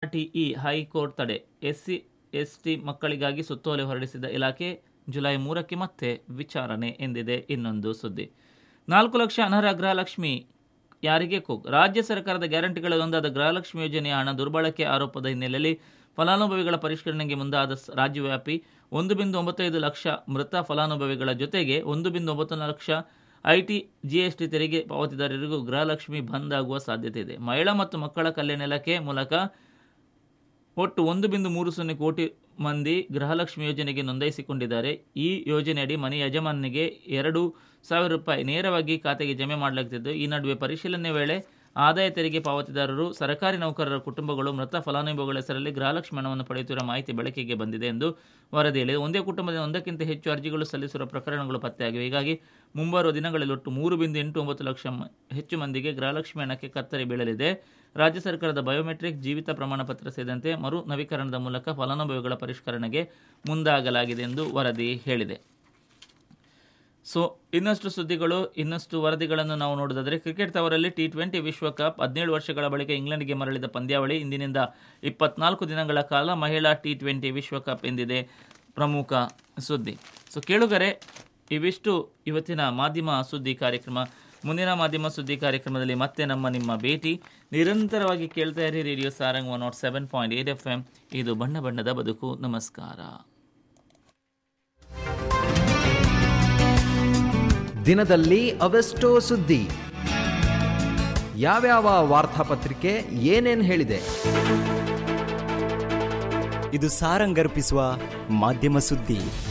ಟಿಇ high court ತಡೆ SC ST ಮಕ್ಕಳಿಗಾಗಿ ಸುತ್ತೋಲೆ ಹೊರಡಿಸಿದ ಇಲಾಖೆ ಜುಲೈ ಮೂರಕ್ಕೆ ಮತ್ತೆ ವಿಚಾರಣೆ ಎಂದಿದೆ ಇನ್ನೊಂದು ಸುದ್ದಿ ನಾಲ್ಕು ಲಕ್ಷ ಅನರ್ಹ ಗೃಹಲಕ್ಷ್ಮಿ ಯಾರಿಗೆ ಕೂಗ್ ರಾಜ್ಯ ಸರ್ಕಾರದ ಗ್ಯಾರಂಟಿಗಳಲ್ಲೊಂದಾದ ಗೃಹಲಕ್ಷ್ಮಿ ಯೋಜನೆಯ ಹಣ ದುರ್ಬಳಕೆ ಆರೋಪದ ಹಿನ್ನೆಲೆಯಲ್ಲಿ ಫಲಾನುಭವಿಗಳ ಪರಿಷ್ಕರಣೆಗೆ ಮುಂದಾದ ಸ- ರಾಜ್ಯವ್ಯಾಪಿ ಒಂದು ಬಿಂದು ಒಂಬತ್ತೈದು ಲಕ್ಷ ಮೃತ ಫಲಾನುಭವಿಗಳ ಜೊತೆಗೆ ಒಂದು ಬಿಂದು ಒಂಬತ್ತು ಲಕ್ಷ ಐಟಿ ಜಿಎಸ್ಟಿ ತೆರಿಗೆ ಪಾವತಿದಾರರಿಗೂ ಗೃಹಲಕ್ಷ್ಮಿ ಬಂದ್ ಆಗುವ ಸಾಧ್ಯತೆ ಇದೆ ಮಹಿಳಾ ಮತ್ತು ಮಕ್ಕಳ ಕಲ್ಯಾಣ ಇಲಾಖೆ ಮೂಲಕ ಒಟ್ಟು ಒಂದು ಬಿಂದು ಮೂರು ಸೊನ್ನೆ ಕೋಟಿ ಮಂದಿ ಗೃಹಲಕ್ಷ್ಮಿ ಯೋಜನೆಗೆ ನೋಂದಾಯಿಸಿಕೊಂಡಿದ್ದಾರೆ ಈ ಯೋಜನೆಯಡಿ ಮನೆ ಯಜಮಾನಿಗೆ ಎರಡು ಸಾವಿರ ರೂಪಾಯಿ ನೇರವಾಗಿ ಖಾತೆಗೆ ಜಮೆ ಮಾಡಲಾಗುತ್ತಿದ್ದು ಈ ನಡುವೆ ಪರಿಶೀಲನೆ ವೇಳೆ ಆದಾಯ ತೆರಿಗೆ ಪಾವತಿದಾರರು ಸರ್ಕಾರಿ ನೌಕರರ ಕುಟುಂಬಗಳು ಮೃತ ಫಲಾನುಭವಿಗಳ ಹೆಸರಲ್ಲಿ ಗೃಹಲಕ್ಷ್ಮಿ ಹಣವನ್ನು ಪಡೆಯುತ್ತಿರುವ ಮಾಹಿತಿ ಬೆಳಕಿಗೆ ಬಂದಿದೆ ಎಂದು ವರದಿ ಹೇಳಿದೆ ಒಂದೇ ಕುಟುಂಬದಿಂದ ಒಂದಕ್ಕಿಂತ ಹೆಚ್ಚು ಅರ್ಜಿಗಳು ಸಲ್ಲಿಸಿರುವ ಪ್ರಕರಣಗಳು ಪತ್ತೆಯಾಗಿವೆ ಹೀಗಾಗಿ ಮುಂಬರುವ ದಿನಗಳಲ್ಲಿ ಒಟ್ಟು ಮೂರು ಬಿಂದು ಎಂಟು ಒಂಬತ್ತು ಲಕ್ಷ ಮ- ಹೆಚ್ಚು ಮಂದಿಗೆ ಗೃಹಲಕ್ಷ್ಮಿ ಹಣಕ್ಕೆ ಕತ್ತರಿ ಬೀಳಲಿದೆ ರಾಜ್ಯ ಸರ್ಕಾರದ ಬಯೋಮೆಟ್ರಿಕ್ ಜೀವಿತ ಪ್ರಮಾಣ ಪತ್ರ ಸೇರಿದಂತೆ ಮರು ನವೀಕರಣದ ಮೂಲಕ ಫಲಾನುಭವಿಗಳ ಪರಿಷ್ಕರಣೆಗೆ ಮುಂದಾಗಲಾಗಿದೆ ಎಂದು ವರದಿ ಹೇಳಿದೆ ಸೊ ಇನ್ನಷ್ಟು ಸುದ್ದಿಗಳು ಇನ್ನಷ್ಟು ವರದಿಗಳನ್ನು ನಾವು ನೋಡೋದಾದರೆ ಕ್ರಿಕೆಟ್ ತವರಲ್ಲಿ ಟಿ ಟ್ವೆಂಟಿ ವಿಶ್ವಕಪ್ ಹದಿನೇಳು ವರ್ಷಗಳ ಬಳಿಕ ಇಂಗ್ಲೆಂಡ್ಗೆ ಮರಳಿದ ಪಂದ್ಯಾವಳಿ ಇಂದಿನಿಂದ ಇಪ್ಪತ್ನಾಲ್ಕು ದಿನಗಳ ಕಾಲ ಮಹಿಳಾ ಟಿ ಟ್ವೆಂಟಿ ವಿಶ್ವಕಪ್ ಎಂದಿದೆ ಪ್ರಮುಖ ಸುದ್ದಿ ಸೊ ಕೇಳುಗರೆ ಇವಿಷ್ಟು ಇವತ್ತಿನ ಮಾಧ್ಯಮ ಸುದ್ದಿ ಕಾರ್ಯಕ್ರಮ ಮುಂದಿನ ಮಾಧ್ಯಮ ಸುದ್ದಿ ಕಾರ್ಯಕ್ರಮದಲ್ಲಿ ಮತ್ತೆ ನಮ್ಮ ನಿಮ್ಮ ಭೇಟಿ ನಿರಂತರವಾಗಿ ಕೇಳ್ತಾ ಇರಿ radio Sarang one nought seven point eight F M ಇದು ಬಣ್ಣ ಬಣ್ಣದ ಬದುಕು ನಮಸ್ಕಾರ ದಿನದಲ್ಲಿ ಅವೆಷ್ಟೋ ಸುದ್ದಿ ಯಾವ್ಯಾವ ವಾರ್ತಾಪತ್ರಿಕೆ ಏನೇನ್ ಹೇಳಿದೆ ಇದು ಸಾರಂಗರ್ಪಿಸುವ ಮಾಧ್ಯಮ ಸುದ್ದಿ